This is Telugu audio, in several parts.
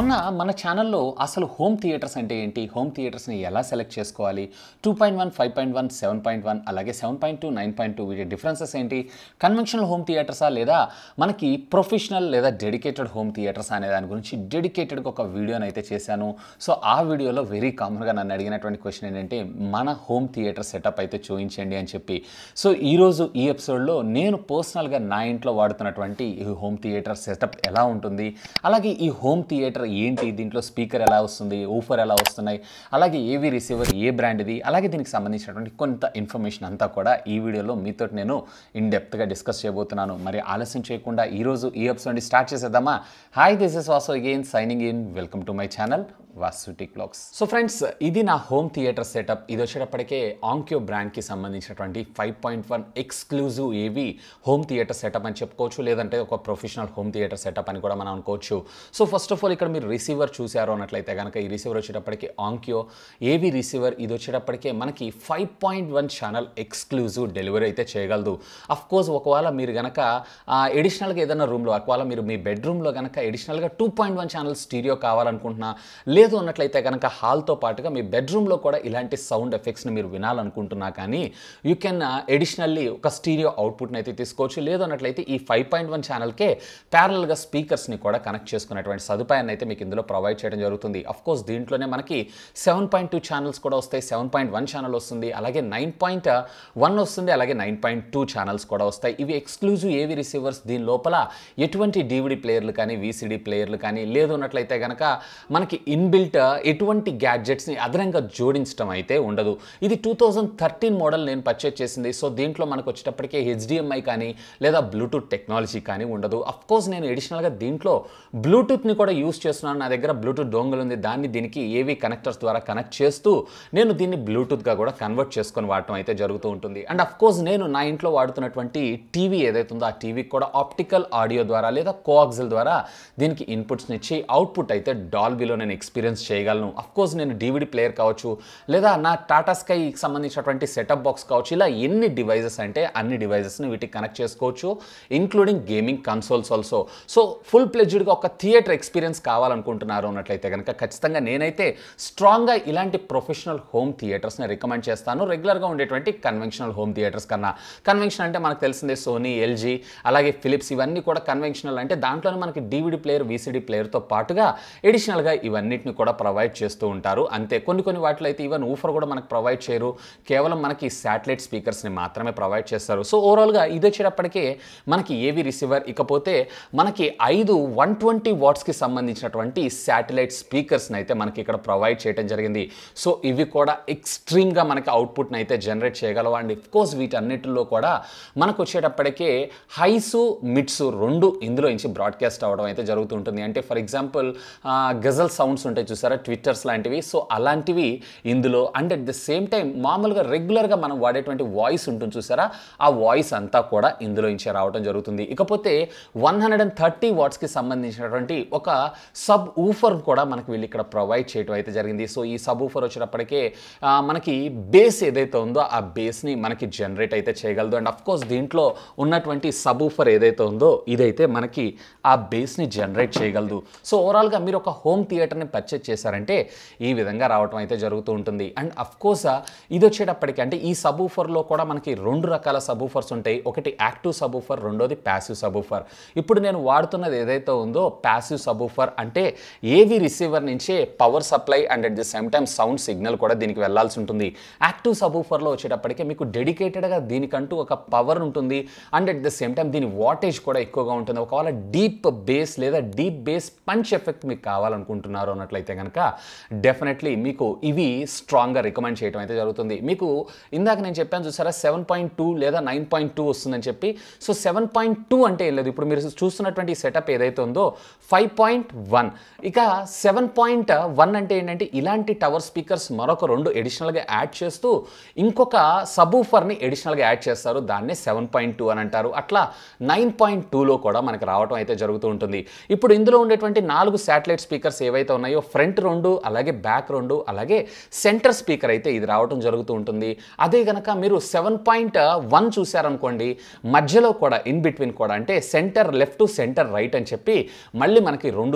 మొన్న మన ఛానల్లో అసలు హోమ్ థియేటర్స్ అంటే ఏంటి హోమ్ థియేటర్స్ని ఎలా సెలెక్ట్ చేసుకోవాలి two point one five point one seven point one అలాగే seven point two nine point two వీటి డిఫరెన్సెస్ ఏంటి కన్వెన్షనల్ హోమ్ థియేటర్సా లేదా మనకి ప్రొఫెషనల్ లేదా డెడికేటెడ్ హోమ్ థియేటర్స్ అనే దాని గురించి డెడికేటెడ్గా ఒక వీడియోని అయితే చేశాను సో ఆ వీడియోలో వెరీ కామన్గా నన్ను అడిగినటువంటి క్వశ్చన్ ఏంటంటే మన హోమ్ థియేటర్ సెటప్ అయితే చూపించండి అని చెప్పి సో ఈరోజు ఈ ఎపిసోడ్లో నేను పర్సనల్గా నా ఇంట్లో వాడుతున్నటువంటి ఈ హోమ్ థియేటర్ సెటప్ ఎలా ఉంటుంది అలాగే ఈ హోమ్ థియేటర్ ఏంటి దీంట్లో స్పీకర్ ఎలా వస్తుంది ఊఫర్ ఎలా వస్తున్నాయి అలాగే ఏవి రిసీవర్ ఏ బ్రాండ్ ఇది అలాగే దీనికి సంబంధించినటువంటి కొంత ఇన్ఫర్మేషన్ అంతా కూడా ఈ వీడియోలో మీతో నేను ఇన్ డెప్త్గా డిస్కస్ చేయబోతున్నాను మరి ఆలస్యం చేయకుండా ఈరోజు ఈ ఎపిసోడ్ స్టార్ట్ చేసేద్దామా hi this is Vasu again signing in welcome to my channel వాసుటి క్లాక్స్ సో ఫ్రెండ్స్ ఇది నా హోమ్ థియేటర్ సెటప్ ఇది వచ్చేటప్పటికే ఆంక్యో బ్రాండ్కి సంబంధించినటువంటి five point one exclusive AV home theatre setup అని చెప్పుకోవచ్చు లేదంటే ఒక ప్రొఫెషనల్ హోమ్ థియేటర్ సెటప్ అని కూడా మనం అనుకోవచ్చు సో ఫస్ట్ ఆఫ్ ఆల్ ఇక్కడ మీరు రిసీవర్ చూసారు అన్నట్లయితే కనుక ఈ రిసీవర్ వచ్చేటప్పటికి ఆంక్యో ఏవి రిసీవర్ ఇది వచ్చేటప్పటికే మనకి five point one channel exclusive delivery అయితే చేయగలదు అఫ్ కోర్స్ ఒకవేళ మీరు కనుక ఎడిషనల్గా ఏదైనా రూమ్లో ఒకవేళ మీరు మీ బెడ్రూమ్లో కనుక ఎడిషనల్గా two point one channel stereo కావాలనుకుంటున్నా లేదు అన్నట్లయితే కనుక హాల్తో పాటుగా మీ బెడ్రూమ్లో కూడా ఇలాంటి సౌండ్ ఎఫెక్ట్స్ని మీరు వినాలనుకుంటున్నా కానీ యూ కెన్ ఎడిషనల్లీ ఒక స్టీరియో అవుట్పుట్ని అయితే తీసుకోవచ్చు లేదు అన్నట్లయితే ఈ ఫైవ్ పాయింట్ వన్ ఛానల్కే ప్యారల్గా స్పీకర్స్ని కూడా కనెక్ట్ చేసుకునేటువంటి సదుపాయాన్ని అయితే మీకు ఇందులో ప్రొవైడ్ చేయడం జరుగుతుంది అఫ్ కోర్స్ దీంట్లోనే మనకి సెవెన్ పాయింట్ టూ ఛానల్స్ కూడా వస్తాయి సెవెన్ పాయింట్ వన్ ఛానల్ వస్తుంది అలాగే నైన్ పాయింట్ వన్ వస్తుంది అలాగే నైన్ పాయింట్ టూ ఛానల్స్ కూడా వస్తాయి ఇవి ఎక్స్క్లూజివ్ ఏవి రిసీవర్స్ దీని లోపల ఎటువంటి డివిడి ప్లేయర్లు కానీ వీసీడీ ప్లేయర్లు కానీ లేదు అన్నట్లయితే కనుక మనకి ఇన్బిల్ట్ ఎటువంటి గ్యాడ్జెట్స్ని అదనంగా జోడించడం అయితే ఉండదు ఇది టూ థౌజండ్ థర్టీన్ మోడల్ నేను పర్చేజ్ చేసింది సో దీంట్లో మనకు వచ్చేటప్పటికే హెచ్డిఎంఐ కానీ లేదా బ్లూటూత్ టెక్నాలజీ కానీ ఉండదు అఫ్ కోర్స్ నేను ఎడిషనల్గా దీంట్లో బ్లూటూత్ని కూడా యూస్ చేస్తున్నాను నా దగ్గర బ్లూటూత్ డోంగల్ ఉంది దాన్ని దీనికి ఏవి కనెక్టర్స్ ద్వారా కనెక్ట్ చేస్తూ నేను దీన్ని బ్లూటూత్గా కూడా కన్వర్ట్ చేసుకొని వాడటం అయితే జరుగుతూ ఉంటుంది అండ్ అఫ్ కోర్స్ నేను నా ఇంట్లో వాడుతున్నటువంటి టీవీ ఏదైతే ఉందో ఆ టీవీకి కూడా ఆప్టికల్ ఆడియో ద్వారా లేదా కోఆక్సిల్ ద్వారా దీనికి ఇన్పుట్స్ని ఇచ్చి అవుట్పుట్ అయితే డాల్బీలో నేను ఎక్స్పీరియన్స్ చేయగలను అఫ్ కోర్స్ నేను డివిడి ప్లేయర్ కావచ్చు లేదా నా టాటా స్కైకి సంబంధించినటువంటి సెటప్ బాక్స్ కావచ్చు ఇలా ఎన్ని డివైజెస్ అంటే అన్ని డివైజెస్ని వీటికి కనెక్ట్ చేసుకోవచ్చు including gaming consoles also so full ప్లెజ్డ్గా ఒక థియేటర్ ఎక్స్పీరియన్స్ కావాలనుకుంటున్నారు అన్నట్లయితే కనుక ఖచ్చితంగా నేనైతే స్ట్రాంగ్గా ఇలాంటి ప్రొఫెషనల్ హోమ్ థియేటర్స్ని రికమెండ్ చేస్తాను రెగ్యులర్గా ఉండేటువంటి కన్వెన్షనల్ హోమ్ థియేటర్స్ కన్నా కన్వెన్షన్ అంటే మనకు తెలిసిందే సోనీ ఎల్జీ అలాగే ఫిలిప్స్ ఇవన్నీ కూడా కన్వెన్షనల్ అంటే దాంట్లోనే మనకి డివిడి ప్లేయర్ వీసీడీ ప్లేయర్తో పాటుగా ఎడిషనల్గా ఇవన్నిటిని కూడా ప్రొవైడ్ చేస్తూ ఉంటారు అంతే కొన్ని కొన్ని వాటిలో అయితే ఈవెన్ ఊఫర్ కూడా మనకు ప్రొవైడ్ చేయరు కేవలం మనకి శాటిలైట్ స్పీకర్స్ని మాత్రమే ప్రొవైడ్ చేస్తారు సో ఓవరాల్గా ఇది వచ్చేటప్పటికే మనకి ఏవి రిసీవర్ ఇకపోతే మనకి ఐదు వన్ ట్వంటీ వాట్స్కి సంబంధించినటువంటి శాటిలైట్ స్పీకర్స్ని అయితే మనకి ఇక్కడ ప్రొవైడ్ చేయడం జరిగింది సో ఇవి కూడా ఎక్స్ట్రీమ్గా మనకి అవుట్పుట్ని అయితే జనరేట్ చేయగలవు అండ్ కోర్స్ వీటన్నిటిలో కూడా మనకు వచ్చేటప్పటికే హైసు మిడ్స్ రెండు ఇందులో నుంచి బ్రాడ్కాస్ట్ అవ్వడం అయితే జరుగుతుంటుంది అంటే ఫర్ ఎగ్జాంపుల్ గజల్ సౌండ్స్ ఉంటాయి చూసారా ట్విట్టర్స్ లాంటివి సో అలాంటివి ఇందులో and at the same time మామూలుగా రెగ్యులర్గా మనం వాడేటువంటి వాయిస్ ఉంటుంది చూసారా ఆ వాయిస్ అంతా కూడా ఇందులో నుంచి రావడం జరుగుతుంది ఇకపోతే వన్ హండ్రెడ్ అండ్ థర్టీ వాట్స్కి సంబంధించినటువంటి ఒక సబ్ ఊఫర్ కూడా మనకి వీళ్ళు ఇక్కడ ప్రొవైడ్ చేయడం అయితే జరిగింది సో ఈ సబ్ ఊఫర్ వచ్చేటప్పటికే ఆ, మనకి బేస్ ఏదైతే ఉందో ఆ బేస్ని మనకి జనరేట్ అయితే చేయగలదు అండ్ అఫ్ కోర్స్ దీంట్లో ఉన్నటువంటి సబ్ ఊఫర్ ఏదైతే ఉందో ఇదైతే మనకి ఆ బేస్ని జనరేట్ చేయగలదు సో ఓవరాల్గా మీరు ఒక హోమ్ థియేటర్ని పర్చేజ్ చేశారంటే ఈ విధంగా రావటం అయితే జరుగుతూ ఉంటుంది అండ్ అఫ్ కోర్స్ ఇది వచ్చేటప్పటికి అంటే ఈ సబ్ ఊఫర్లో కూడా మనకి రెండు రకాల సబ్ ఊఫర్స్ ఉంటాయి ఒకటి యాక్టివ్ సబ్ ఊఫర్ రెండోది ప్యాసివ్ సబ్ ఊఫర్ ఇప్పుడు నేను వాడుతున్నది ఏదైతే ఉందో ప్యాసివ్ సబ్ ఊఫర్ అంటే ఏవి రిసీవర్ నుంచే power supply and at the same time sound signal కూడా దీనికి వెళ్ళాల్సి ఉంటుంది యాక్టివ్ సబ్ ఊఫర్లో వచ్చేటప్పటికి మీకు డెడికేటెడ్గా దీనికంటూ ఒక పవర్ ఉంటుంది and at the same time దీని వాటేజ్ కూడా ఎక్కువగా ఉంటుంది ఒకవేళ డీప్ బేస్ లేదా డీప్ బేస్ పంచ్ ఎఫెక్ట్ మీకు కావాలనుకుంటున్నారు అన్నట్లయితే కనుక డెఫినెట్లీ మీకు ఇవి స్ట్రాంగ్గా రికమెండ్ చేయడం అయితే జరుగుతుంది మీకు ఇందాక నేను చెప్పాను చూసారా సెవెన్ పాయింట్ టూ లేదా నైన్ పాయింట్ టూ వస్తుందని చెప్పి సో సెవెన్ పాయింట్ టూ అంటే ఏం లేదు ఇప్పుడు మీరు చూస్తున్నటువంటి సెటప్ ఏదైతే ఉందో ఫైవ్ పాయింట్ వన్ ఇక సెవెన్ పాయింట్ వన్ అంటే ఏంటంటే ఇలాంటి టవర్ స్పీకర్స్ మరొక రెండు ఎడిషనల్గా యాడ్ చేస్తూ ఇంకొక సబూఫర్ని ఎడిషనల్గా యాడ్ చేస్తారు దాన్నే సెవెన్ పాయింట్ టూ అని అంటారు అట్లా నైన్ పాయింట్ టూలో కూడా మనకి రావడం అయితే జరుగుతూ ఉంటుంది ఇప్పుడు ఇందులో ఉండేటువంటి నాలుగు శాటిలైట్ స్పీకర్స్ ఏవైతే ఉన్నాయో ఫ్రంట్ రెండు అలాగే బ్యాక్ రెండు అలాగే సెంటర్ స్పీకర్ అయితే ఇది రావడం జరుగుతూ ఉంటుంది అదే గనక మీరు సెవెన్ పాయింట్ వన్ చూసారనుకోండి మధ్యలో కూడా ఇన్ బిట్వీన్ కూడా అంటే సెంటర్ లెఫ్ట్ సెంటర్ రైట్ అని చెప్పి మళ్ళీ మనకి రెండు స్పీకర్స్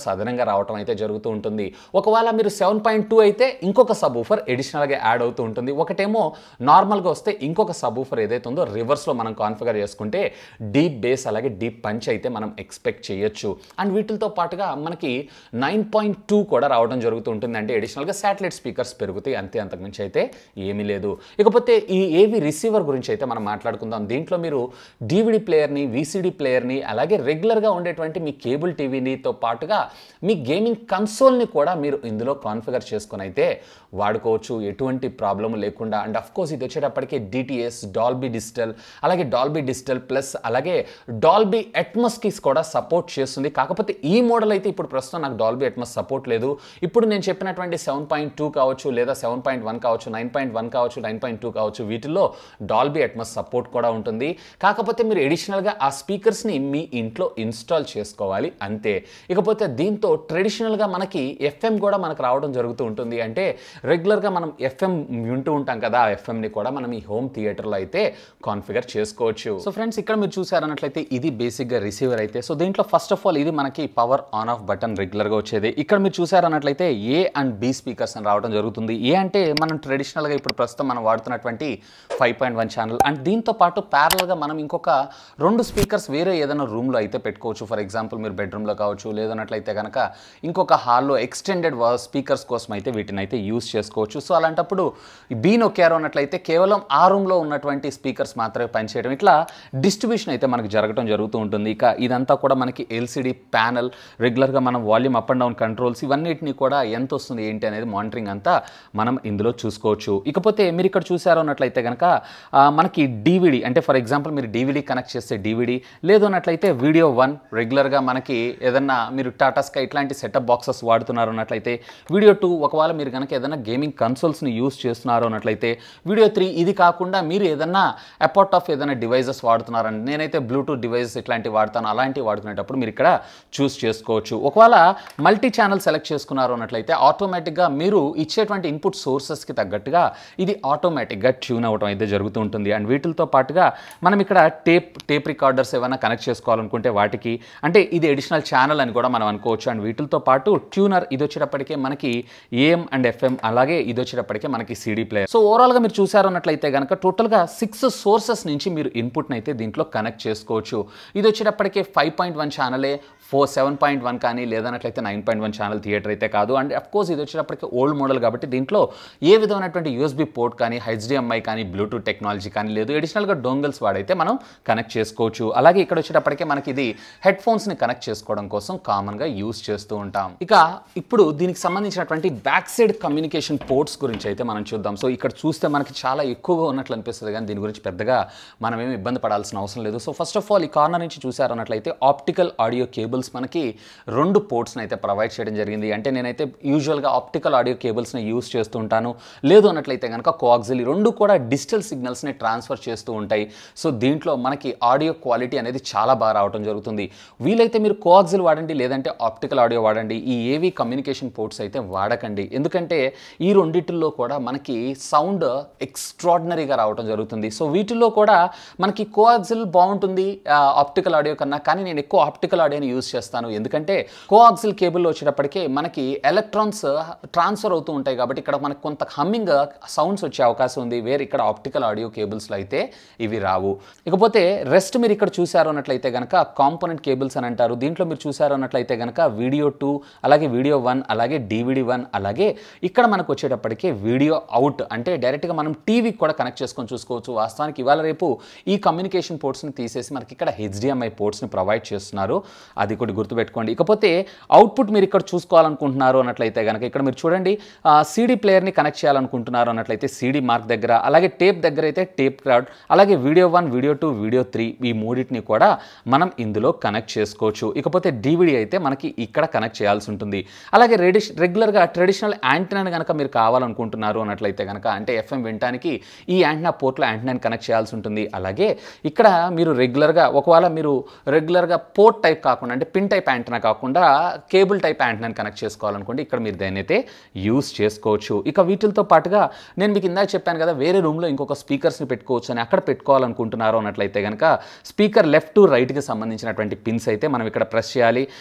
స్పీకర్స్ అదనంగా రావటం అయితే జరుగుతూ ఉంటుంది ఒకవేళ మీరు సెవెన్ పాయింట్ టూ అయితే ఇంకొక సబ్ ఊఫర్ అడిషనల్గా యాడ్ అవుతూ ఉంటుంది ఒకటేమో నార్మల్గా వస్తే ఇంకొక సబ్ ఊఫర్ ఏదైతే ఉందో రివర్స్లో మనం కాన్ఫిగర్ చేసుకుంటే డీప్ బేస్ అలాగే డీప్ పంచ్ అయితే మనం ఎక్స్పెక్ట్ చేయొచ్చు అండ్ వీటితో పాటుగా మనకి నైన్ పాయింట్ టూ కూడా రావడం జరుగుతూ ఉంటుంది అంటే అడిషనల్గా శాటిలైట్ స్పీకర్స్ పెరుగుతాయి అంతే అంతకుమించి అయితే ఏమీ లేదు ఇకపోతే ఈ ఏవి రిసీవర్ గురించి అయితే మనం మాట్లాడుకుందాం దీంట్లో మీరు డివిడి ప్లేయర్ని వీసీడీ ప్లేయర్ని అలాగే రెగ్యులర్గా ఉండేటువంటి మీ కేబుల్ టీవీనితో పాటుగా మీ గేమింగ్ కన్సోల్ని కూడా మీరు ఇందులో కాన్ఫిగర్ చేసుకుని అయితే వాడుకోవచ్చు ఎటువంటి ప్రాబ్లం లేకుండా అండ్ అఫ్ కోర్స్ ఇది వచ్చేటప్పటికి డిటిఎస్ డాల్బీ డిజిటల్ అలాగే డాల్బీ డిజిటల్ ప్లస్ అలాగే డాల్బీ అట్మస్కి కూడా సపోర్ట్ చేస్తుంది కాకపోతే ఈ మోడల్ అయితే ఇప్పుడు ప్రస్తుతం నాకు డాల్బీ అట్మస్ సపోర్ట్ లేదు ఇప్పుడు నేను చెప్పినటువంటి సెవెన్ పాయింట్ టూ కావచ్చు లేదా సెవెన్ పాయింట్ వన్ కావచ్చు నైన్ పాయింట్ వన్ కావచ్చు నైన్ పాయింట్ టూ కావచ్చు వీటిల్లో డాల్బీ అట్మస్ సపోర్ట్ కూడా ఉంటుంది కాకపోతే మీరు ఎడిషనల్గా ఆ స్పీకర్స్ని మీ ఇంట్లో ఇన్స్టాల్ చేసుకోవాలి అంతే ఇకపోతే దీంతో ట్రెడిషనల్గా మనకి ఎఫ్ఎం కూడా మనకు రావడం జరుగుతూ ఉంటుంది అంటే రెగ్యులర్గా మనం ఎఫ్ఎం వింటూ ఉంటాం కదా ఆ ఎఫ్ఎంని కూడా మనం ఈ హోమ్ థియేటర్లో అయితే కాన్ఫిగర్ చేసుకోవచ్చు సో ఫ్రెండ్స్ ఇక్కడ మీరు చూసారన్నట్లయితే ఇది బేసిక్గా రిసీవర్ అయితే సో దీంట్లో ఫస్ట్ ఆఫ్ ఆల్ ఇది మనకి పవర్ ఆన్ ఆఫ్ బటన్ రెగ్యులర్గా వచ్చేది ఇక్కడ మీరు చూసారన్నట్లయితే ఏ అండ్ బి స్పీకర్స్ అని రావడం జరుగుతుంది ఏ అంటే మనం ట్రెడిషనల్గా ఇప్పుడు ప్రస్తుతం మనం వాడుతున్నటువంటి five point one channel and దీంతో పాటు ప్యారల్గా మనం ఇంకొక రెండు స్పీకర్స్ వేరే ఏదైనా రూమ్లో అయితే పెట్టుకోవచ్చు ఫర్ ఎగ్జాంపుల్ మీరు బెడ్రూమ్లో కావచ్చు లేదన్నట్లయితే కనుక ఇంకొక హాల్లో ఎక్స్టెండెడ్ స్పీకర్స్ కోసం అయితే వీటిని అయితే యూస్ చేసుకోవచ్చు సో అలాంటప్పుడు బీ నొక్కారు అన్నట్లయితే కేవలం ఆ రూమ్లో ఉన్నటువంటి స్పీకర్స్ మాత్రమే పనిచేయడం ఇట్లా డిస్ట్రిబ్యూషన్ అయితే మనకు జరగడం జరుగుతూ ఉంటుంది ఇక ఇదంతా కూడా మనకి ఎల్సిడి ప్యానల్ రెగ్యులర్గా మనం volume up and down controls ఇవన్నిటిని కూడా ఎంత వస్తుంది ఏంటి అనేది మానిటరింగ్ అంతా మనం ఇందులో చూసుకోవచ్చు ఇకపోతే మీరు ఇక్కడ చూసారు అన్నట్లయితే కనుక ఆ, మనకి డివిడి అంటే ఫర్ ఎగ్జాంపుల్ మీరు డివిడి కనెక్ట్ చేస్తే డివిడి లేదు అన్నట్లయితే వీడియో వన్ రెగ్యులర్గా మనకి ఏదన్నా మీరు టాటా స్కై ఇట్లాంటి సెటప్ బాక్సెస్ వాడుతున్నారు అన్నట్లయితే వీడియో టూ ఒకవేళ మీరు కనుక ఏదైనా గేమింగ్ కన్సోల్స్ని యూస్ చేస్తున్నారు అన్నట్లయితే వీడియో త్రీ ఇది కాకుండా మీరు ఏదన్నా అపార్ట్ ఆఫ్ ఏదైనా డివైజెస్ వాడుతున్నారండి నేనైతే బ్లూటూత్ డివైజెస్ ఇట్లాంటివి వాడతాను అలాంటివి వాడుకునేటప్పుడు మీరు ఇక్కడ చూస్ చేసుకోవచ్చు ఒకవేళ మల్టీ ఛానల్ సెలెక్ట్ చేసుకున్నారు అన్నట్లయితే ఆటోమేటిక్గా మీరు ఇచ్చేటువంటి ఇన్పుట్ సోర్సెస్కి తగ్గట్టుగా ఇది ఆటోమేటిక్గా ట్యూన్ అవ్వడం అయితే జరుగుతూ ఉంటుంది అండ్ వీటితో పాటుగా మనం ఇక్కడ టేప్ టేప్ రికార్డర్స్ ఏమైనా కనెక్ట్ చేసుకోవాలనుకుంటే వాటికి అంటే ఇది అడిషనల్ ఛానల్ అని కూడా మనం అనుకోవచ్చు అండ్ వీటితో పాటు ట్యూనర్ ఇది వచ్చేటప్పటికే మనకి ఏఎం అండ్ ఎఫ్ఎం అలాగే ఇది వచ్చేటప్పటికే మనకి సిడీ ప్లేయర్ సో ఓవరాల్గా మీరు చూసారు అన్నట్లయితే కనుక టోటల్గా సిక్స్ సోర్సెస్ నుంచి మీరు ఇన్పుట్ని అయితే దీంట్లో కనెక్ట్ చేసుకోవచ్చు ఇది వచ్చేటప్పటికే ఫైవ్ పాయింట్ వన్ ఛానలే ఫోర్ సెవెన్ పాయింట్ వన్ కానీ లేదన్నట్లయితే nine point one channel theatre అయితే కాదు అండ్ అఫ్ కోర్స్ ఇది వచ్చేటప్పటికి ఓల్డ్ మోడల్ కాబట్టి దీంట్లో ఏ విధమైనటువంటి యూఎస్బీ పోర్ట్ కానీ హెచ్డిఎంఐ కానీ బ్లూటూత్ టెక్నాలజీ కానీ లేదు అడిషనల్గా డోంగల్స్ వాడైతే మనం కనెక్ట్ చేసుకోవచ్చు అలాగే ఇక్కడ వచ్చేటప్పటికే మనకి ఇది హెడ్ ఫోన్స్ని కనెక్ట్ చేసుకోవడం కోసం కామన్గా యూస్ చేస్తూ ఉంటాం ఇక ఇప్పుడు దీనికి సంబంధించినటువంటి బ్యాక్ సైడ్ కమ్యూనికేషన్ పోర్ట్స్ గురించి అయితే మనం చూద్దాం సో ఇక్కడ చూస్తే మనకి చాలా ఎక్కువగా ఉన్నట్లు అనిపిస్తుంది కానీ దీని గురించి పెద్దగా మనం ఏమి ఇబ్బంది పడాల్సిన అవసరం లేదు సో ఫస్ట్ ఆఫ్ ఆల్ ఈ కార్నర్ నుంచి చూసారన్నట్లయితే ఆప్టికల్ ఆడియో కేబుల్స్ మనకి రెండు పోర్ట్స్ని అయితే ప్రొవైడ్ చేయడం జరిగింది అంటే నేనైతే యూజువల్గా ఆప్టికల్ ఆడియో కేబుల్స్ని యూస్ చేస్తూ ఉంటాను లేదు అన్నట్లయితే కనుక కోఆక్సిల్ రెండు కూడా డిజిటల్ సిగ్నల్స్ని ట్రాన్స్ఫర్ చేస్తూ ఉంటాయి సో దీంట్లో మనకి ఆడియో క్వాలిటీ అనేది చాలా బాగా రావడం జరుగుతుంది వీలైతే మీరు కోఆక్సిల్ వాడండి లేదంటే ఆప్టికల్ ఆడియో వాడండి ఈ ఏవి కమ్యూనికేషన్ పోర్ట్స్ అయితే వాడకండి ఎందుకంటే ఈ రెండిటిల్లో కూడా మనకి సౌండ్ ఎక్స్ట్రాడినరీగా రావడం జరుగుతుంది సో వీటిల్లో కూడా మనకి కోఆక్సిల్ బాగుంటుంది ఆప్టికల్ ఆడియో కన్నా కానీ నేను ఎక్కువ ఆప్టికల్ ఆడియోని యూస్ చేస్తాను ఎందుకంటే కోఆక్సిల్ కేబుల్లో వచ్చేటప్పటికి మనకి ఎలక్ట్రాన్స్ ట్రాన్స్ఫర్ అవుతూ ఉంటాయి కాబట్టి ఇక్కడ మనకు కొంత హమ్మింగ్ సౌండ్స్ వచ్చే అవకాశం ఉంది వేరే ఇక్కడ ఆప్టికల్ ఆడియో కేబుల్స్లో అయితే ఇవి రావు ఇకపోతే రెస్ట్ మీరు ఇక్కడ చూసారు అన్నట్లయితే కనుక కాంపోనెంట్ కేబుల్స్ అని అంటారు దీంట్లో మీరు చూసారు అన్నట్లయితే కనుక వీడియో టూ అలాగే వీడియో వన్ అలాగే డివిడి వన్ అలాగే ఇక్కడ మనకు వచ్చేటప్పటికి వీడియో అవుట్ అంటే డైరెక్ట్గా మనం టీవీకి కూడా కనెక్ట్ చేసుకొని చూసుకోవచ్చు వాస్తవానికి ఇవాళ రేపు ఈ కమ్యూనికేషన్ పోర్ట్స్ని తీసేసి మనకి ఇక్కడ హెచ్డిఎంఐ పోర్ట్స్ని ప్రొవైడ్ చేస్తున్నారు అది కూడా గుర్తుపెట్టుకోండి ఇకపోతే అవుట్పుట్ మీరు ఇక్కడ చూసుకోవాలనుకుంటున్నారు అన్నట్లయితే కనుక ఇక్కడ మీరు చూడండి సీడీ ప్లేయర్ని కనెక్ట్ చేయాలనుకుంటున్నారు అన్నట్లయితే సీడీ మార్క్ దగ్గర అలాగే టేప్ దగ్గర అయితే టేప్ కార్డ్ అలాగే video one video two video three ఈ మూడింటిని కూడా మనం ఇందులో కనెక్ట్ చేసుకోవచ్చు ఇకపోతే డివిడి అయితే మనకి ఇక్కడ కనెక్ట్ చేయాల్సి ఉంటుంది అలాగే రెడిష్ రెగ్యులర్గా ట్రెడిషనల్ యాంటనాని కనుక మీరు కావాలనుకుంటున్నారు అన్నట్లయితే కనుక అంటే ఎఫ్ఎం వినడానికి ఈ యాంటనా పోర్ట్లో యాంటనాని కనెక్ట్ చేయాల్సి ఉంటుంది అలాగే ఇక్కడ మీరు రెగ్యులర్గా ఒకవేళ మీరు రెగ్యులర్గా పోర్ట్ టైప్ కాకుండా అంటే పిన్ టైప్ యాంటనా కాకుండా కేబుల్ టైప్ యాంటనాని కనెక్ట్ చేసుకోవాలనుకోండి ఇక్కడ మీరు దాన్ని అయితే యూస్ చేసుకోవచ్చు ఇక వీటితో పాటుగా నేను మీకు ఇందాక చెప్పాను కదా వేరే రూమ్లో ఇంకొక స్పీకర్స్ని పెట్టుకోవచ్చు అని అక్కడ పెట్టుకోవాలనుకుంటున్నారు అన్నట్లయితే కనుక స్పీకర్ లెఫ్ట్ టు రైట్కి సంబంధించినటువంటి పిన్స్ అయితే మనం ఇక్కడ ప్రెస్ చేయాలి అలాగే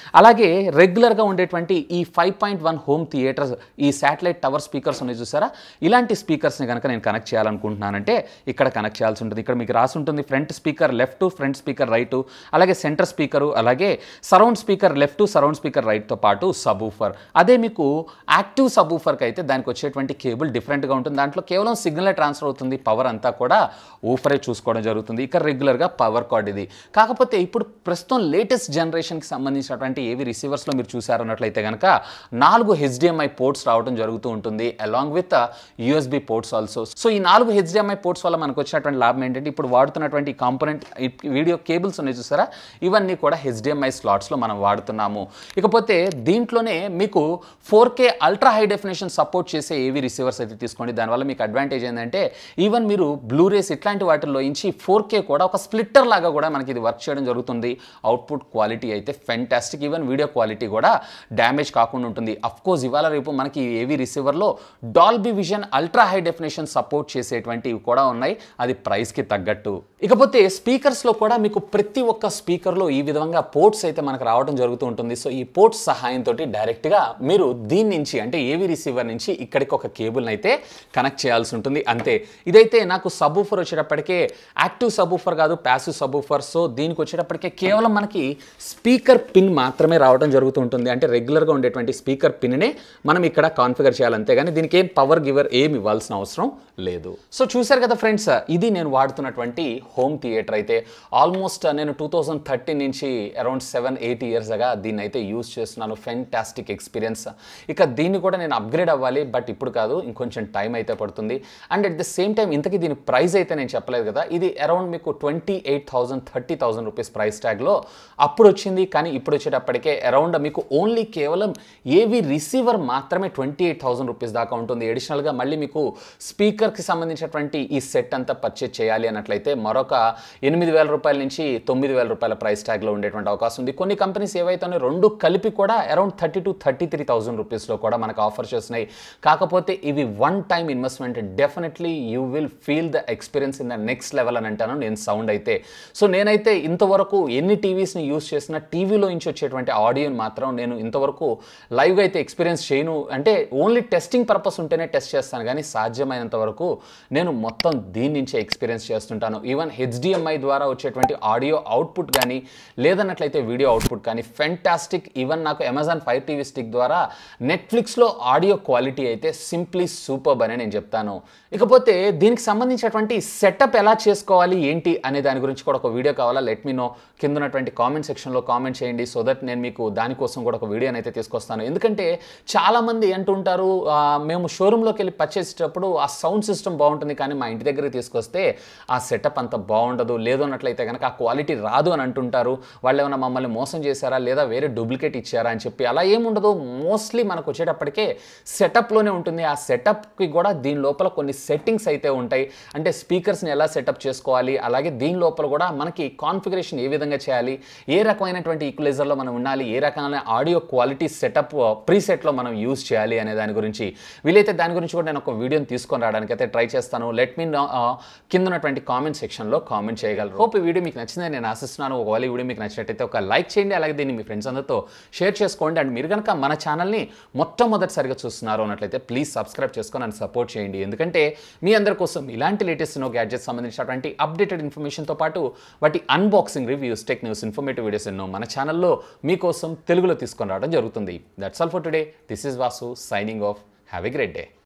రెగ్యులర్గా ఉండేటువంటి ఈ five point one home theatres ఈ శాటిలైట్ టవర్ స్పీకర్స్ ఉన్నాయి చూసారా ఇలాంటి స్పీకర్స్ని కనుక నేను కనెక్ట్ చేయాలనుకుంటున్నానంటే ఇక్కడ కనెక్ట్ చేయాల్సి ఉంటుంది ఇక్కడ మీకు రాసి ఉంటుంది front speaker left front speaker right అలాగే సెంటర్ స్పీకరు అలాగే surround speaker left surround speaker రైట్తో పాటు సబ్ ఊఫర్ అదే మీకు యాక్టివ్ సబ్ ఊఫర్కి అయితే దానికి వచ్చేటువంటి కేబుల్ డిఫరెంట్గా ఉంటుంది దాంట్లో కేవలం సిగ్నల్ ట్రాన్స్ఫర్ అవుతుంది పవర్ అంతా కూడా ఊఫరే చూసుకోవడం జరుగుతుంది ఇక్కడ రెగ్యులర్గా పవర్ కార్డ్ ఇది కాకపోతే ఇప్పుడు ప్రస్తుతం లేటెస్ట్ జనరేషన్కి సంబంధించినటువంటి ఏవి రిసీవర్స్లో మీరు చూసారన్నట్లయితే కనుక నాలుగు హెచ్డిఎంఐ పోర్ట్స్ రావడం జరుగుతూ ఉంటుంది along with USB ports also so ఈ నాలుగు హెచ్డిఎంఐ పోర్ట్స్ వల్ల మనకు వచ్చినటువంటి లాభం ఏంటంటే ఇప్పుడు వాడుతున్నటువంటి కాంపోనెంట్ వీడియో కేబుల్స్ ఉన్నాయి చూసారా ఇవన్నీ కూడా హెచ్డిఎంఐ స్లాట్స్లో మనం వాడుతున్నాము ఇకపోతే దీంట్లోనే మీకు four K ultra high definition support చేసే ఏవి రిసీవర్స్ అయితే తీసుకోండి దానివల్ల మీకు అడ్వాంటేజ్ ఏంటంటే ఈవెన్ మీరు బ్లూరేస్ ఇట్లాంటి వాటిల్లో ఇంచి ఫోర్ కే కూడా ఒక స్ప్లిట్టర్ లాగా కూడా మనకి ఇది వర్క్ చేయడం జరుగుతుంది అవుట్పుట్ క్వాలిటీ అయితే ఫెంటాస్టిక్ ఈవెన్ వీడియో క్వాలిటీ కూడా డ్యామేజ్ కాకుండా ఉంటుంది అఫ్ కోర్స్ ఇవాళ రేపు మనకి ఏవి రిసీవర్లో Dolby vision ultra high definition support చేసేటువంటివి కూడా ఉన్నాయి అది ప్రైస్కి తగ్గట్టు ఇకపోతే స్పీకర్స్లో కూడా మీకు ప్రతి ఒక్క స్పీకర్లో ఈ విధంగా పోర్ట్స్ అయితే మనకు రావడం జరుగుతూ ఉంటుంది సో ఈ పోర్ట్స్ సహాయంతో డైరెక్ట్గా మీరు దీని నుంచి అంటే ఏవి రిసీవర్ నుంచి ఇక్కడికి ఒక కేబుల్ని అయితే కనెక్ట్ చేయాల్సి ఉంటుంది అంతే ఇదైతే నాకు సబ్ ఊఫర్ వచ్చేటప్పటికే యాక్టివ్ సబ్ ఊఫర్ కాదు ప్యాసివ్ సబ్ ఊఫర్ సో దీనికి వచ్చేటప్పటికే కేవలం మనకి స్పీకర్ పిన్ మాత్రమే రావడం జరుగుతూ ఉంటుంది అంటే రెగ్యులర్గా ఉండేటువంటి స్పీకర్ పిన్నే మనం ఇక్కడ కాన్ఫిగర్ చేయాలి అంతేగాని దీనికి ఏం పవర్ గివర్ ఏమి ఇవ్వాల్సిన అవసరం లేదు సో చూశారు కదా ఫ్రెండ్స్ ఇది నేను వాడుతున్నటువంటి హోమ్ థియేటర్ అయితే ఆల్మోస్ట్ నేను టూ థౌజండ్ థర్టీన్ నుంచి అరౌండ్ సెవెన్ ఎయిట్ ఇయర్స్గా దీన్ని అయితే యూస్ చేస్తున్నాను ఫెంటాస్టిక్ ఎక్స్పీరియన్స్ ఇక దీన్ని కూడా నేను అప్గ్రేడ్ అవ్వాలి బట్ ఇప్పుడు కాదు ఇంకొంచెం టైం అయితే పడుతుంది and at the same time ఇంతకీ దీని ప్రైస్ అయితే నేను చెప్పలేదు కదా ఇది అరౌండ్ మీకు twenty eight thousand thirty thousand rupees price ట్యాగ్లో అప్పుడు వచ్చింది కానీ ఇప్పుడు వచ్చేటప్పటికే అరౌండ్ మీకు ఓన్లీ కేవలం ఏవి రిసీవర్ మాత్రమే ట్వంటీ ఎయిట్ థౌసండ్ రూపీస్ దాకా ఉంటుంది అడిషనల్గా మళ్ళీ మీకు స్పీకర్కి సంబంధించినటువంటి ఈ సెట్ అంతా పర్చేజ్ చేయాలి అన్నట్లయితే మరొక ఎనిమిది వేల రూపాయల నుంచి తొమ్మిది వేల రూపాయల ప్రైస్ ట్యాగ్లో ఉండేటువంటి అవకాశం ఉంది కొన్ని కంపెనీస్ ఏవైతే ఉన్నాయో రెండు కలిపి కూడా around thirty two thirty three thousand రూపీస్లో కూడా మనకు ఆఫర్ చేస్తున్నాయి కాకపోతే ఇవి one time investment definitely you will feel the experience in the next level అని అంటాను నేను సౌండ్ అయితే సో నేనైతే ఇంతవరకు ఎన్ని టీవీస్ని యూస్ చేసినా టీవీలో నుంచి వచ్చేటువంటి ఆడియోని మాత్రం నేను ఇంతవరకు లైవ్గా అయితే ఎక్స్పీరియన్స్ చేయను అంటే ఓన్లీ టెస్టింగ్ పర్పస్ ఉంటేనే టెస్ట్ చేస్తాను కానీ సాధ్యమైనంత వరకు నేను మొత్తం దీని నుంచే ఎక్స్పీరియన్స్ చేస్తుంటాను ఈవెన్ హెచ్డిఎంఐ ద్వారా వచ్చేటువంటి ఆడియో అవుట్పుట్ కానీ లేదన్నట్లయితే వీడియో అవుట్పుట్ కానీ ఫెంటాస్టిక్ ఈవెన్ నాకు అమెజాన్ ఫైర్ టీవీ స్టిక్ ద్వారా నెట్ఫ్లిక్స్లో ఆడియో క్వాలిటీ అయితే సింప్లీ సూపర్ అని నేను చెప్తాను ఇకపోతే దీనికి సంబంధించినటువంటి సెటప్ ఎలా చేసుకోవాలి ఏంటి అనే దాని గురించి కూడా ఒక వీడియో కావాలా లెట్ మీ నో కింద ఉన్నటువంటి కామెంట్ సెక్షన్లో కామెంట్ చేయండి సో దట్ నేను మీకు దానికోసం కూడా ఒక వీడియోని అయితే తీసుకొస్తాను ఎందుకంటే చాలామంది అంటుంటారు "ఆ, మేము షోరూంలోకి వెళ్ళి పర్చేసేటప్పుడు ఆ సౌండ్ సిస్టమ్ బాగుంటుంది కానీ మా ఇంటి దగ్గరికి తీసుకొస్తే ఆ సెటప్ అంత బాగుండదు లేదు అన్నట్లయితే కనుక ఆ క్వాలిటీ రాదు అని అంటుంటారు వాళ్ళు ఏమైనా మమ్మల్ని మోసం చేశారా లేదా వేరే డూప్లికేట్ ఇచ్చారా అని చెప్పి అలా ఏముండదు మోస్ట్లీ మనకు వచ్చేటప్పటికే సెటప్లోనే ఉంటుంది ఆ సెటప్కి కూడా దీని లోపల కొన్ని సెట్టింగ్స్ అయితే ఉంటాయి అంటే స్పీకర్స్ని ఎలా సెటప్ చేసుకోవాలి అలాగే దీని లోపల కూడా మనకి కాన్ఫిగరేషన్ ఏ విధంగా చేయాలి ఏ రకమైనటువంటి ఈక్వలైజర్లో మనం ఉండాలి ఏ రకమైన ఆడియో క్వాలిటీ సెటప్ ప్రీసెట్లో మనం యూజ్ చేయాలి అనే దాని గురించి వీలైతే దాని గురించి కూడా నేను ఒక వీడియోని తీసుకొని రావడానికి అయితే ట్రై చేస్తాను లెట్ మీ కింద ఉన్నటువంటి కామెంట్ సెక్షన్లో కామెంట్ చేయగలరు హోప్ ఈ వీడియో మీకు నచ్చిందని నేను ఆశిస్తున్నాను ఒకవేళ ఈ వీడియో మీకు నచ్చినట్టయితే ఒక లైక్ చేయండి అలాగే దీన్ని మీ ఫ్రెండ్స్ అందరితో షేర్ చేసుకోండి అండ్ మీరు కనుక మన ఛానల్ని మొట్టమొదటిసారిగా చూస్తున్నారు అన్నట్లయితే ప్లీజ్ సబ్స్క్రైబ్ చేసుకొని నన్ను సపోర్ట్ చేయండి ఎందుకంటే మీ అందరి కోసం ఇలాంటి లేటెస్ట్ నో గ్యాడ్జెట్స్ సంబంధించినటువంటి అప్డేటెడ్ ఇన్ఫర్మేషన్తో పాటు వాటి unboxing reviews tech news informative videos ఎన్నో మన ఛానల్లో మీకోసం తెలుగులో తీసుకొని రావడం జరుగుతుంది that's all for today this is Vasu signing off have a great day